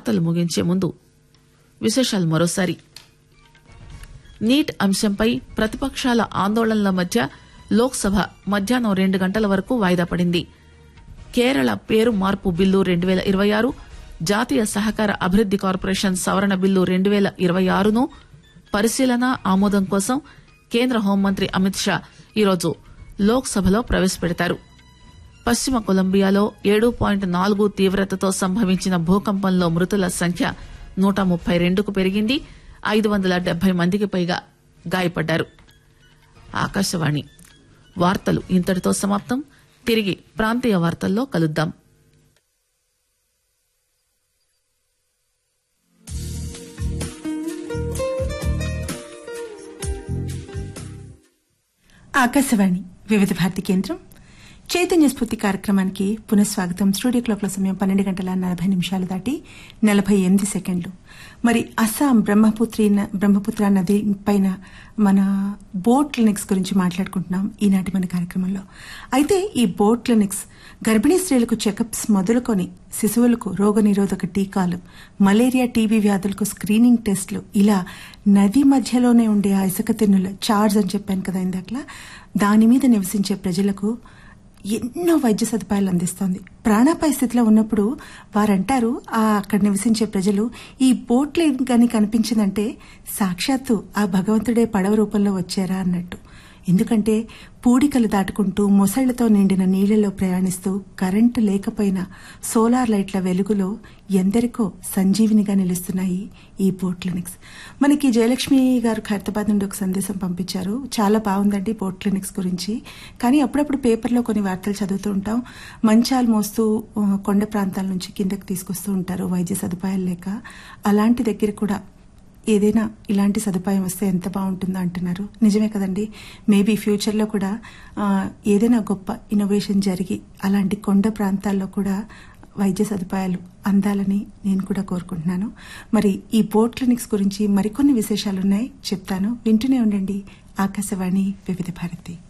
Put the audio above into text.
వార్తలు ముగించే ముందు విశేషాలు మరోసారి నీట్ అంశంపై ప్రతిపక్షాల ఆందోళనల మధ్య లోక్సభ మధ్యాహ్నం రెండు గంటల వరకు వాయిదా పడింది కేరళ పేరు మార్పు బిల్లు రెండు వేల ఇరవై ఆరు జాతీయ సహకార అభివృద్ది కార్పొరేషన్ సవరణ బిల్లు రెండు వేల ఇరవై ఆరును పరిశీలన ఆమోదం కోసం కేంద్ర హోంమంత్రి అమిత్ షా ఈరోజు లోక్సభలో ప్రవేశపెడతారు పశ్చిమ కొలంబియాలో ఏడు పాయింట్ నాలుగు తీవ్రతతో సంభవించిన భూకంపంలో మృతుల సంఖ్య నూట ముప్పై రెండుకు పెరిగింది ఐదు వందల డెబ్బై మందికి పైగా గాయపడ్డారు ఆకాశవాణి వార్తలు ఇంతటితో సమాప్తం తిరిగి ప్రాంతీయ వార్తల్లో కలుద్దాం ఆకాశవాణి వివిధ భారతి కేంద్రం చైతన్య స్ఫూర్తి కార్యక్రమానికి పునఃస్వాగతం స్టూడియో క్లాక్ల సమయం పన్నెండు గంటల నలభై నిమిషాలు దాటి నలభై ఎనిమిది సెకండ్లు మరి అస్సాం బ్రహ్మపుత్రి బ్రహ్మపుత్ర నది పైన మన బోట్ క్లినిక్స్ గురించి మాట్లాడుకుంటున్నాం ఈనాటి మన కార్యక్రమంలో అయితే ఈ బోట్ క్లినిక్స్ గర్భిణీ స్త్రీలకు చెకప్స్ మొదలుకొని శిశువులకు రోగనిరోధక టీకాలు మలేరియా టీబీ వ్యాధులకు స్క్రీనింగ్ టెస్టులు ఇలా నది మధ్యలోనే ఉండే ఆ ఇసుక తిన్నుల చార్జ్ అని చెప్పాను కదా ఇందాకలా దాని మీద నివసించే ప్రజలకు ఎన్నో వైద్య సదుపాయాలు అందిస్తోంది ప్రాణాపాయ స్థితిలో ఉన్నప్పుడు వారంటారు ఆ అక్కడ నివసించే ప్రజలు ఈ బోట్లు కానీ కనిపించిందంటే సాక్షాత్తు ఆ భగవంతుడే పడవ రూపంలో వచ్చారా అన్నట్టు ఎందుకంటే పూడికలు దాటుకుంటూ మొసళ్లతో నిండిన నీళ్లలో ప్రయాణిస్తూ కరెంటు లేకపోయినా సోలార్ లైట్ల వెలుగులో ఎందరికో సంజీవినిగా నిలుస్తున్నాయి ఈ బోట్ క్లినిక్స్ మనకి జయలక్ష్మి గారు ఖైరతాబాద్ నుండి ఒక సందేశం పంపించారు చాలా బాగుందండి బోట్ క్లినిక్స్ గురించి కానీ అప్పుడప్పుడు పేపర్లో కొన్ని వార్తలు చదువుతూ ఉంటాం మంచాలు మోస్తూ ఆ, కొండ ప్రాంతాల నుంచి కిందకి తీసుకొస్తూ ఉంటారు వైద్య సదుపాయాలు లేక అలాంటి దగ్గర కూడా ఏదైనా ఇలాంటి సదుపాయం వస్తే ఎంత బాగుంటుందో అంటున్నారు నిజమే కదండి మేబీ ఫ్యూచర్లో కూడా ఆ, ఏదైనా గొప్ప ఇన్నోవేషన్ జరిగి అలాంటి కొండ ప్రాంతాల్లో కూడా వైద్య సదుపాయాలు అందాలని నేను కూడా కోరుకుంటున్నాను మరి ఈ బోట్ క్లినిక్స్ గురించి మరికొన్ని విశేషాలున్నాయి చెప్తాను వింటూనే ఉండండి ఆకాశవాణి వివిధ భారతి